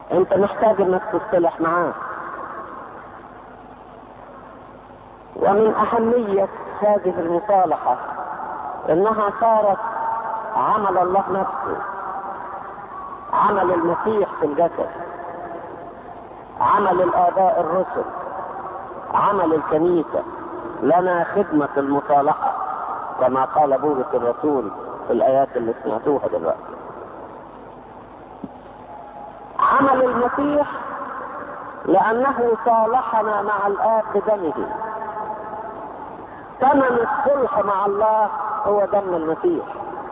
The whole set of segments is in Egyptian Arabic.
انت محتاج انك تصطلح معاه ومن اهمية هذه المصالحة انها صارت عمل الله نفسه عمل المسيح في الجسد عمل الاباء الرسل عمل الكنيسة لنا خدمة المصالحة كما قال بولس الرسول في الآيات اللي سمعتوها دلوقتي عمل المسيح لأنه صالحنا مع الآب بدمه ثمن الصلح مع الله هو دم المسيح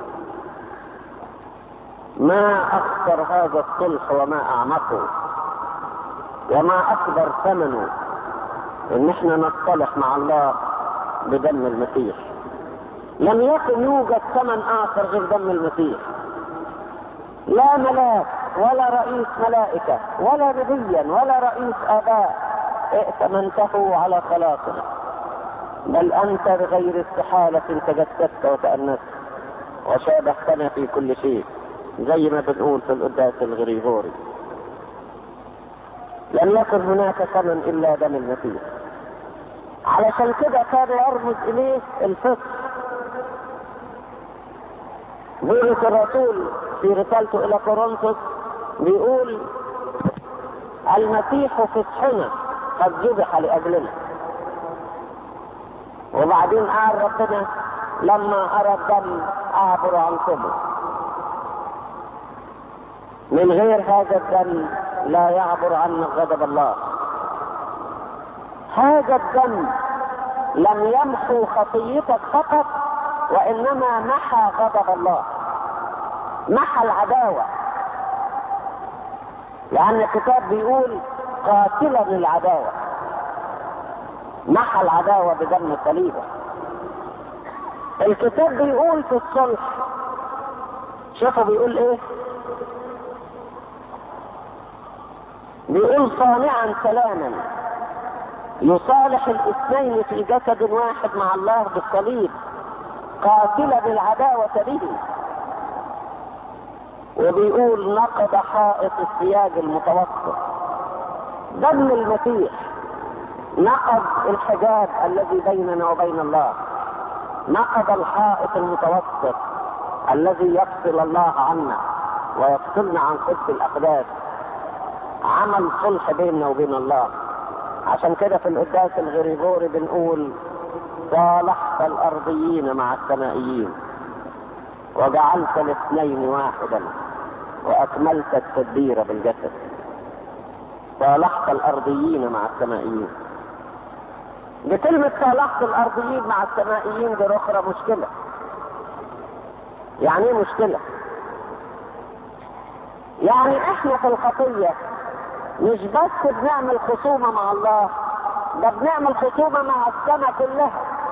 ما أكثر هذا الصلح وما أعمقه وما أكبر ثمنه إن احنا نصطلح مع الله بدم المسيح لم يكن يوجد ثمن آخر غير دم المسيح لا ملاك ولا رئيس ملائكة ولا نبيا ولا رئيس آباء ائتمنته على خلاصنا بل أنت بغير استحالة تجسدت وتأنست وشابهتنا في كل شيء زي ما بنقول في القداس الغريغوري لم يكن هناك ثمن إلا دم المسيح علشان كده كان يرمز إليه الفطر بولس الرسول في رسالته إلى كورنثوس بيقول المسيح فصحنا قد ذبح لأجلنا وبعدين قال ربنا لما أرى الدم أعبر عنكم من غير هذا الدم لا يعبر عنا غضب الله هذا الدم لم يمحو خطيتك فقط وانما محى غضب الله محى العداوه لان الكتاب بيقول قاتلا العداوه محى العداوه بدم صليبه الكتاب بيقول في الصلح شوفوا بيقول ايه بيقول صانعا سلاما يصالح الاثنين في جسد واحد مع الله بالصليب قاتلا العداوة به وبيقول نقض حائط السياج المتوسط دم المسيح نقض الحجاب الذي بيننا وبين الله نقض الحائط المتوسط الذي يفصل الله عنا ويفصلنا عن قدس الاقداس عمل صلح بيننا وبين الله عشان كده في القداس الغريغوري بنقول صالحت الارضيين مع السمائيين وجعلت الاثنين واحدا واكملت التدبير بالجسد صالحت الارضيين مع السمائيين بكلمة صالحت الارضيين مع السمائيين دي اخرى مشكلة يعني ايه مشكلة يعني احنا في الخطية مش بس بنعمل خصومة مع الله ده بنعمل خصومة مع السماء كلها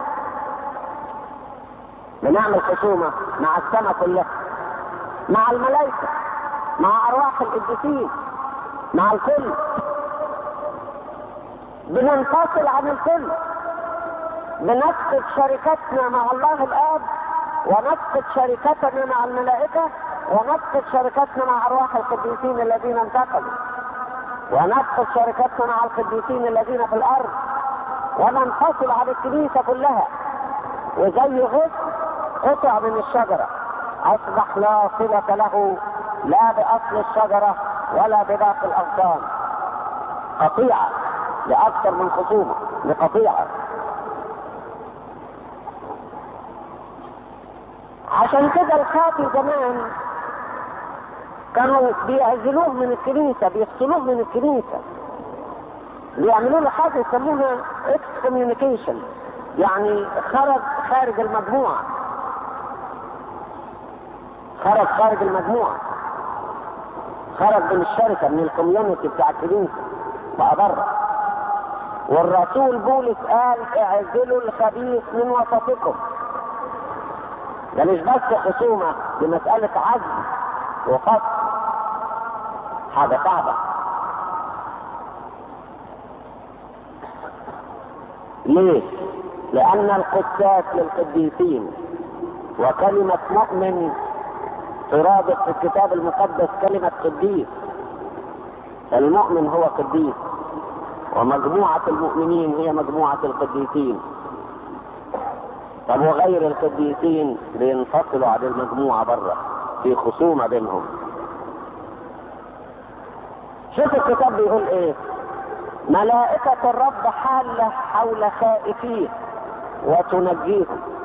بنعمل خصومة مع السماء كلها مع الملائكة مع أرواح القديسين مع الكل بننفصل عن الكل بنفقد شركتنا مع الله الآب ونفقد شركتنا مع الملائكة ونفقد شركتنا مع أرواح القديسين الذين انتقلوا ونفقد شركتنا مع القديسين الذين في الارض وننفصل عن الكنيسه كلها وزي غصن قطع من الشجره اصبح لا صله له لا باصل الشجره ولا بباقي الاغصان قطيعه لاكثر من خصومه لقطيعه عشان كده الخاطي زمان كانوا بيعزلوه من الكنيسة بيفصلوه من الكنيسة بيعملوا له حاجة يسموها اكس كوميونيكيشن يعني خرج خارج المجموعة خرج خارج المجموعة خرج من الشركة من الكوميونتي بتاع الكنيسة بقى بره والرسول بولس قال اعزلوا الخبيث من وسطكم ده مش بس خصومة دي مسألة عزل وفصل حاجة صعبة ليه؟ لأن القداس للقديسين وكلمة مؤمن ترادف في الكتاب المقدس كلمة قديس المؤمن هو قديس ومجموعة المؤمنين هي مجموعة القديسين طب وغير القديسين بينفصلوا عن المجموعة بره في خصومة بينهم شوف الكتاب بيقول ايه ملائكة الرب حالة حول خائفيه وتنجيهم